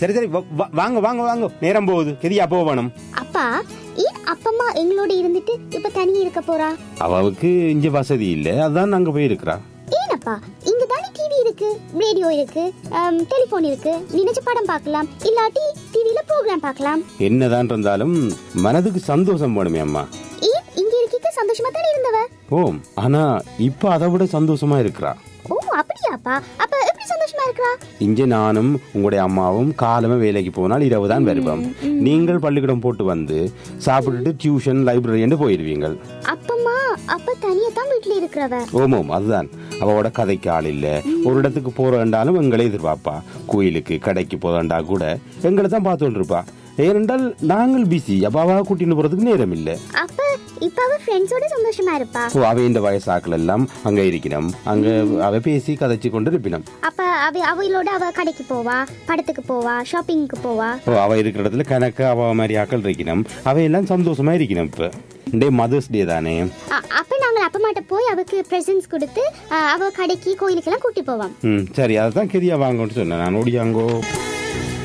சரி சரி வ- வ- வாங்க வாங்க வாங்க நேரம் போகுது கெதியா போகணும் அப்பா ஏன் அப்பம்மா எங்களோட இருந்துட்டு இப்ப தனியா இருக்க போறா அவளுக்கு இங்க வசதி இல்ல அதான் அங்க போய் இருக்கிறா ஏனப்பா இங்க தானே டிவி இருக்கு ரேடியோ இருக்கு டெலிபோன் இருக்கு நினைச்ச படம் பார்க்கலாம் இல்லாட்டி டிவில ப்ரோக்ராம் பார்க்கலாம் என்னதான் இருந்தாலும் மனதுக்கு சந்தோஷம் வேணுமே அம்மா ஏன் இங்க இருக்க சந்தோஷமா தானே இருந்தவ ஓம் ஆனா இப்ப அதை விட சந்தோஷமா இருக்கிறா ஓ அப்படியாப்பா அப்ப எப்படி சந்தோஷமா இருக்கா இங்க நானும் உங்களுடைய அம்மாவும் காலமே வேலைக்கு போனால் இரவு தான் வருவோம் நீங்கள் பள்ளிக்கூடம் போட்டு வந்து சாப்பிட்டுட்டு டியூஷன் லைப்ரரி என்று போயிடுவீங்கள் அப்பம்மா அப்ப தனியா தான் வீட்டுல இருக்கிறவ ஓமோம் அதுதான் அவளோட கதைக்கு ஆள் இல்ல ஒரு இடத்துக்கு போறேன்டாலும் எங்களை எதிர்பார்ப்பா கோயிலுக்கு கடைக்கு போறேன்டா கூட எங்களை தான் பார்த்துட்டு இருப்பா ஏனென்றால் நாங்கள் பிஸி அப்ப அவ கூட்டின்னு போறதுக்கு நேரம் இல்ல அப்ப இப்ப அவ ஃப்ரெண்ட்ஸோட சந்தோஷமா இருப்பா ஓ அவ இந்த வயசாக்கள் எல்லாம் அங்க இருக்கணும் அங்க அவ பேசி கதைச்சு கொண்டு இருப்பினம் அப்ப அவ அவளோட அவ கடைக்கு போவா படத்துக்கு போவா ஷாப்பிங்க்கு போவா ஓ அவ இருக்கிற இடத்துல கணக்கு அவ மாதிரி ஆக்கள் இருக்கணும் அவ எல்லாம் சந்தோஷமா இருக்கணும் இப்ப டே மதர்ஸ் டே தானே அ- அப்ப நாங்கள் அப்பமாட்ட போய் அவக்கு பிரசன்ஸ் கொடுத்து அ, அவ கடைக்கு கோயிலுக்கெல்லாம் கூட்டி போவோம் ம் சரி அதை தான் கெதியா வாங்கன்னு சொன்னேன் நான் ஓடியாங்கோ